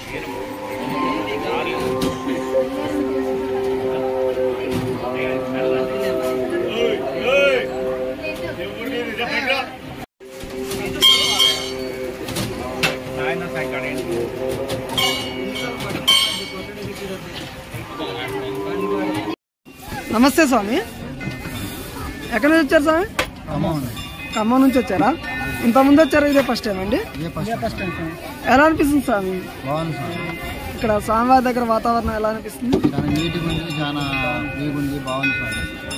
నమస్తే స్వామి ఎక్కడి నుంచి వచ్చారు స్వామి ఖమ్మం నుంచి వచ్చారా ఇంత ముందు వచ్చారా ఇదే ఫస్ట్ టైం అండి ఎలా అనిపిస్తుంది స్వామి బాగుంది సార్ ఇక్కడ స్వామివారి దగ్గర వాతావరణం ఎలా అనిపిస్తుంది చాలా నీట్గా ఉంది చాలా ఫ్రీగా ఉంది బాగుంది సార్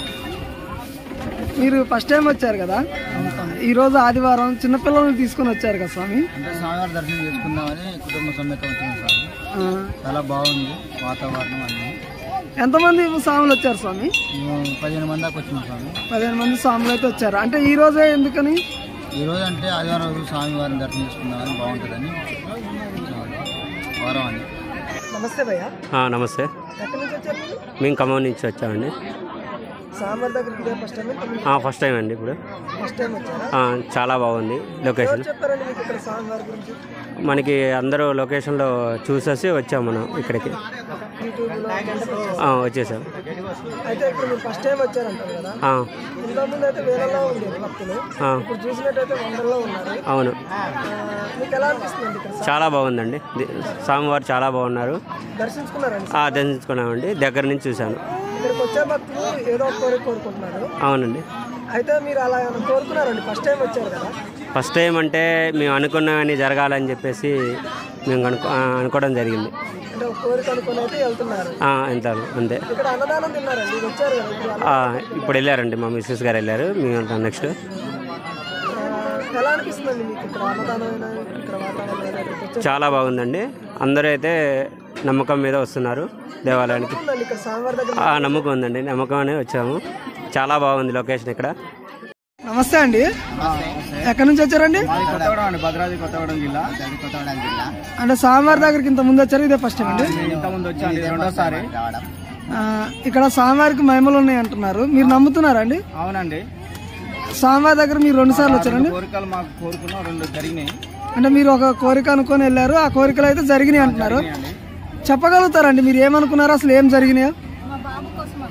మీరు ఫస్ట్ టైం వచ్చారు కదా ఈ రోజు ఆదివారం చిన్నపిల్లల్ని తీసుకొని వచ్చారు కదా స్వామి అంటే స్వామివారి దర్శనం చేసుకుందామని కుటుంబ సమేతం వచ్చింది సార్ ఆ, చాలా బాగుంది వాతావరణం అన్నీ ఎంతమంది స్వాములు వచ్చారు స్వామి మేము పదిహేను మంది దాకా వచ్చినాం స్వామి పదిహేను మంది స్వాములు అయితే వచ్చారు అంటే ఈ రోజే ఎందుకని ఈ రోజు అంటే ఆదివారం రోజు స్వామివారిని దర్శనం చేసుకుందామని బాగుంటుందని వచ్చాము. వారం అని నమస్తే భయ్య ఆ, నమస్తే ఎక్కడి నుంచి వచ్చారు మీరు మేము ఖమ్మం నుంచి వచ్చామండి స్వామివారి దగ్గరికి ఇదే ఫస్ట్ టైం ఆ, ఫస్ట్ టైం అండి ఇప్పుడు ఫస్ట్ టైం వచ్చారా ఆ, చాలా బాగుంది లొకేషన్ చెప్పారండి మీకు ఇక్కడ స్వామివారి గురించి మనకి అందరూ లొకేషన్లో చూసేసి వచ్చాం మనం ఇక్కడికి యూట్యూబ్లో ఆ, వచ్చేసాం అయితే ఇక్కడ మీరు ఫస్ట్ టైం వచ్చారంటారు కదా ఆ, ఇంతకుముందు అయితే వేలలో ఉంది భక్తులు ఆ, ఇప్పుడు చూసినట్టయితే వందల్లో ఉన్నారు అవును ఆ, మీకు ఎలా అనిపిస్తుంది ఇక్కడ చాలా బాగుందండి ది- స్వామివారు చాలా బాగున్నారు దర్శించుకున్నారండి ఆ, దర్శించుకున్నామండి దగ్గర నుంచి చూశాను ఇక్కడికి వచ్చే భక్తులు ఏదో ఒక కోరిక కోరుకుంటున్నారు అవునండి అయితే మీరు అలా ఏమైనా కోరుకున్నారండి ఫస్ట్ టైం వచ్చారు కదా ఫస్ట్ టైం అంటే మేము అనుకున్నవన్నీ జరగాలని చెప్పేసి మేము అనుకో ఆ, అనుకోవడం జరిగింది అంటే ఒక కోరిక అనుకుని అయితే వెళ్తున్నారు ఆ, వెళ్తాను అంతే ఇక్కడ అన్నదానం తిన్నారండి ఇది వచ్చారు కదా ఇప్పుడు అన్న- ఆ, ఇప్పుడు వెళ్ళారండి మా మిస్సెస్ గారు వెళ్ళారు మేము వెళ్తాం నెక్స్ట్ ఆ, ఎలా అనిపిస్తుందండి మీకు ఇక్కడ అన్నదానం అయినా ఇక్కడ వాతావరణం అయినా ఇక్కడికి వచ్చే చాలా బాగుందండి అందరూ అయితే నమ్మకం మీద వస్తున్నారు దేవాలయానికి ఉందండి ఇక్కడ స్వామివారి దగ్గర ఆ, నమ్మకం ఉందండి నమ్మకం అనే వచ్చాము చాలా బాగుంది లొకేషన్ ఇక్కడ నమస్తే అండి ఎక్కడి నుంచి వచ్చారండి కొత్తగూడెం అండి భద్రాద్రి కొత్తగూడెం జిల్లా కొత్తగూడెం జిల్లా అంటే స్వామివారి దగ్గరికి ఇంత ముందు వచ్చారు ఇదే ఫస్ట్ టైం అండి ఇంత ముందు వచ్చాను ఇది రెండోసారి ఆ, ఇక్కడ స్వామివారికి మహిమలు ఉన్నాయి అంటున్నారు మీరు నమ్ముతున్నారా అండి అవునండి స్వామివారి దగ్గర మీరు రెండు సార్లు వచ్చారండి కోరికలు మాకు కోరుకున్నాం రెండు జరిగినాయి అంటే మీరు ఒక కోరిక అనుకొని వెళ్ళారు ఆ కోరికలు అయితే జరిగినాయి అంటున్నారు చెప్పగలుగుతారండి మీరు ఏమనుకున్నారు అసలు ఏం జరిగినాయో మా బాబు కోసం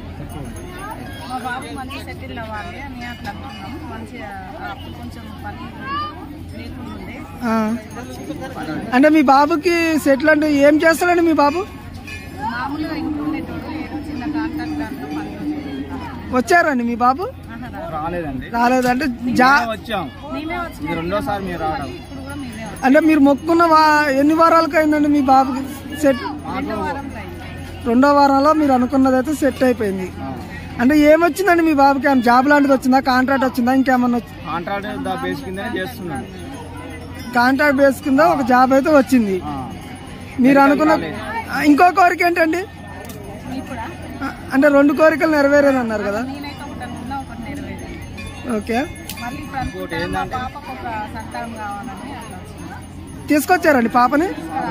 మా బాబు మంచి సెటిల్ అవ్వాలి అని అట్లా అనుకున్నాం మంచిగా అప్పుడు కొంచెం పని లేకుండే ఆ. అంటే మీ బాబుకి సెటిల్ అంటే ఏం చేస్తాడండి మీ బాబు మామూలుగా ఇంట్లో ఉండేటోడు ఏదో చిన్న కాంటాక్ట్ దాంట్లో పని వచ్చారండి మీ బాబు ఆహా, రా. రాలేదండి రాలేదంటే జా వచ్చాం మేమే వచ్చిన ఇది రెండోసారి మీరు రావడం ఇప్పుడు కూడా మేమే వచ్చాం అంటే మీరు మొక్కున్న వా ఎన్ని వారాలకు అయిందండి మీ బాబుకి సెట్ రెండో వారం అయింది రెండో వారంలో మీరు అనుకున్నది అయితే సెట్ అయిపోయింది అంటే ఏమొచ్చిందండి మీ బాబుకి ఏమైనా జాబ్ లాంటిది వచ్చిందా కాంట్రాక్ట్ వచ్చిందా ఇంకేమన్నా వచ్చి- కాంట్రాక్ట్ దా బేస్ కిందనే చేస్తున్నాడు కాంట్రాక్ట్ బేస్ కింద ఒక జాబ్ అయితే వచ్చింది మీరు అనుకున్న ఆ, ఇంకో కోరిక ఏంటండి ఇప్పుడా ఆ, అంటే రెండు కోరికలు నెరవేరేది అన్నారు కదా నేనైతే ఒకటి అనుకున్నా ఒకటి నెరవేరింది ఓకే మళ్ళీ ఇప్పుడు అనుకుంటా మా పాపకు ఒక సంతానం కావాలని అట్లా వచ్చింది తీసుకొచ్చారండి పాపని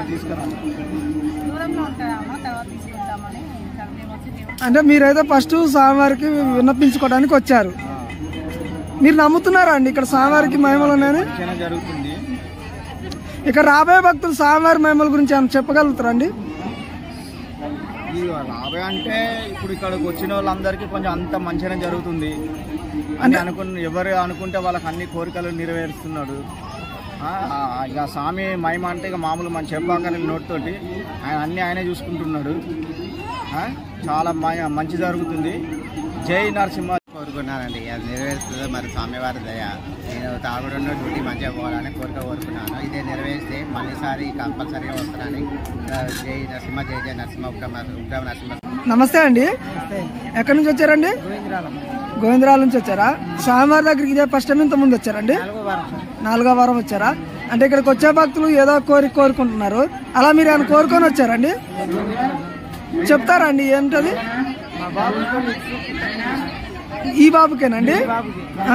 దూరంలో ఉంటామా తర్వాత తీసుకుంటామని ఇంకా మేము వచ్చి దేవుడు అంటే మీరైతే ఫస్ట్ స్వామివారికి విన్నపించుకోవడానికి వచ్చారు మీరు నమ్ముతున్నారా అండి ఇక్కడ స్వామివారికి మహిమలు ఉన్నాయని చాలా జరుగుతుంది ఇక్కడ రాబోయే భక్తులు స్వామివారి మహిమల గురించి ఏమైనా చెప్పగలుగుతారండి ఈ లాభం అంటే ఇప్పుడు ఇక్కడికి వచ్చిన వాళ్ళందరికీ కొంచెం అంత మంచిగా జరుగుతుంది అని అనుకున్న ఎవరు అనుకుంటే వాళ్ళకి అన్ని కోరికలు నెరవేరుస్తున్నాడు ఆ, ఆ, ఇక స్వామి మహిమ అంటే ఇక మామూలు మన చెప్పాకని నోటితోటి ఆయన అన్ని ఆయనే చూసుకుంటున్నాడు ఆ, చాలా మ- మంచి జరుగుతుంది జై నరసింహ కోరుకున్నానండి అది నెరవేరుస్తుంది మరి స్వామివారి దయ నేను తాగుడున్న డ్యూటీ మంచిగా పోవాలని కోరిక కోరుకున్నాను ఇదే నెరవేరిస్తే మళ్ళీసారి కంపల్సరీగా వస్తానని ఆ, జై నరసింహ జై జై నరసింహ ఉగ్రమ ఉగ్రమ నరసింహ నమస్తే అండి ఎక్కడి నుంచి వచ్చారండి గోవిందరాల నుంచి వచ్చారా స్వామివారి దగ్గరికి ఇదే ఫస్ట్ టైం ఇంత ముందు వచ్చారండి నాలుగో వారం వచ్చారా అంటే ఇక్కడికి వచ్చే భక్తులు ఏదో కోరిక కోరుకుంటున్నారు అలా మీరు ఏమైనా కోరుకొని వచ్చారండి చెప్తారా అండి ఏంటది ఈ బాబుకేనండి ఆ.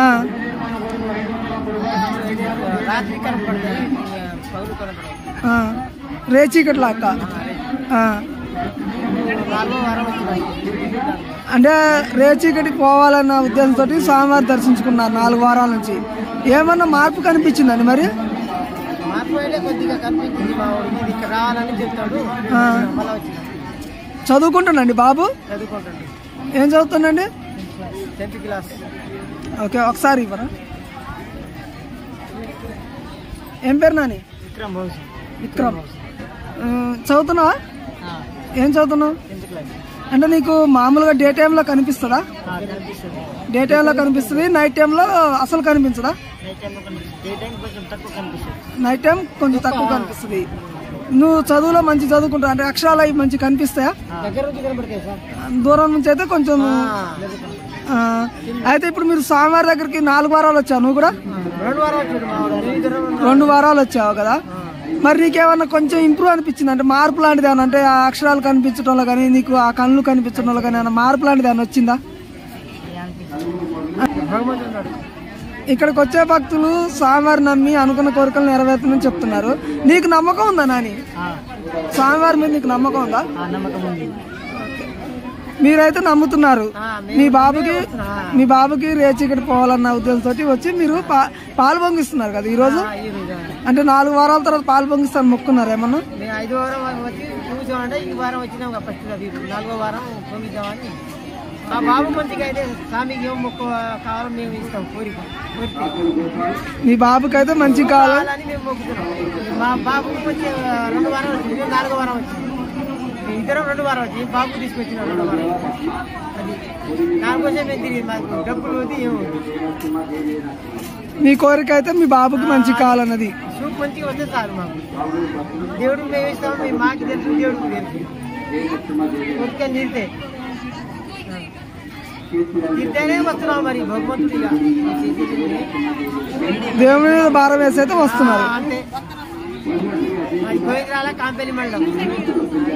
ఆ. రేచీకట్ల అక్క ఆ. అంటే రేచీకటికి పోవాలన్న ఉద్దేశంతో స్వామివారి దర్శించుకున్నారు నాలుగు వారాల నుంచి ఏమన్నా మార్పు కనిపించిందండి మరి మార్పు పోయితే కొద్దిగా కనిపించింది మా వాడికి ఇది ఇక్కడ రావాలని చెప్తాడు ఆ. మళ్ళీ వచ్చిన చదువుకుంటానండి బాబు చదువుకుంటాడు ఏం చదువుతానండి టెన్త్ క్లాస్ ఓకే ఒకసారి ఇవ్వరా ఏం పేరు నాని విక్రమ్ భవిష్యత్ విక్రమ్ ఆ, చదువుతున్నావా ఏం చదువుతున్నావు టెన్త్ క్లాస్ అంటే నీకు మామూలుగా డే టైంలో కనిపిస్తుందా కనిపిస్తుంది డే టైంలో కనిపిస్తుంది నైట్ టైంలో అసలు కనిపించదా నైట్ టైం డే టైం కొంచెం తక్కువ కనిపిస్తుంది నైట్ టైం కొంచెం తక్కువ కనిపిస్తుంది నువ్వు చదువులో మంచి చదువుకుంటావు అంటే అక్షరాలు అవి మంచి కనిపిస్తాయా దగ్గర నుంచి కనబడతాయి సార్ దూరం నుంచి అయితే కొంచెం ఆ, అయితే ఇప్పుడు మీరు స్వామివారి దగ్గరికి నాలుగు వారాలు వచ్చావు నువ్వు కూడా రెండు వారాలు వచ్చాడు మా వాడు నేను ఇద్దరం ఉన్నాం. రెండు వారాలు వచ్చావు కదా మరి నీకేమన్నా కొంచెం ఇంప్రూవ్ అనిపించింది అంటే మార్పు లాంటిది ఏమన్నా అంటే ఆ అక్షరాలు కనిపించడంలో కానీ నీకు ఆ కళ్ళు కనిపించడంలో కానీ ఏమన్నా మార్పు లాంటిది ఏమన్నా వచ్చిందా భగవంతుడు ఉన్నాడు ఇక్కడికి వచ్చే భక్తులు స్వామివారి నమ్మి అనుకున్న కోరికలు నెరవేరుతుందని చెప్తున్నారు నీకు నమ్మకం ఉందా నాని స్వామివారి మీద నీకు నమ్మకం ఉందా ఆ నమ్మకం ఉంది మీరైతే నమ్ముతున్నారు ఆ, మేము- మీ బాబుకి వస్తున్నాం. మీ బాబుకి రేచికటి పోవాలన్న ఉద్దేశంతో వచ్చి మీరు పా- పాలు పొంగిస్తున్నారు కదా ఈ రోజు ఆ, ఈ రోజు అంటే నాలుగు వారాల తర్వాత పాలు పొంగిస్తాను మొక్కున్నారు ఏమన్నా మేము ఐదో వారం వచ్చి చూసామంటే ఈ వారం వచ్చినాం కదా ఫస్ట్ అది నాలుగో వారం పొంగిద్దామని మా బాబు మంచిగా అయితే స్వామికి ఏం మొక్కు కావాలో మేము ఇస్తాం కోరిక కోరిక మీ బాబుకి అయితే మంచి కావాలి కావాలని మేము మొక్కుతున్నాం మా బాబుకి వచ్చి రెండు వారం వచ్చింది మేము నాలుగో వారం వచ్చింది మేము ఇద్దరం రెండు వారం వచ్చి బాబు తీసుకొచ్చిన రెండు వారం అది దానికోసం మేము తిరిగి మాకు డబ్బులు వద్దు ఏమవుతుంది మీ కోరిక అయితే మీ బాబుకి మంచి కావాలన్నది సూప్ మంచిగా వస్తే చాలు మాకు దేవుడికి మేము ఇస్తాము మేము మాకు తెలుసు దేవుడికి తెలుసు ఊరికే తీరితే తీరితేనే వస్తున్నాం మరి భగవంతుడిగా దేవుని మీద భారం వేసి అయితే వస్తున్నారు అంతే మరి గోవిందరాల కాంపెల్లి మండలం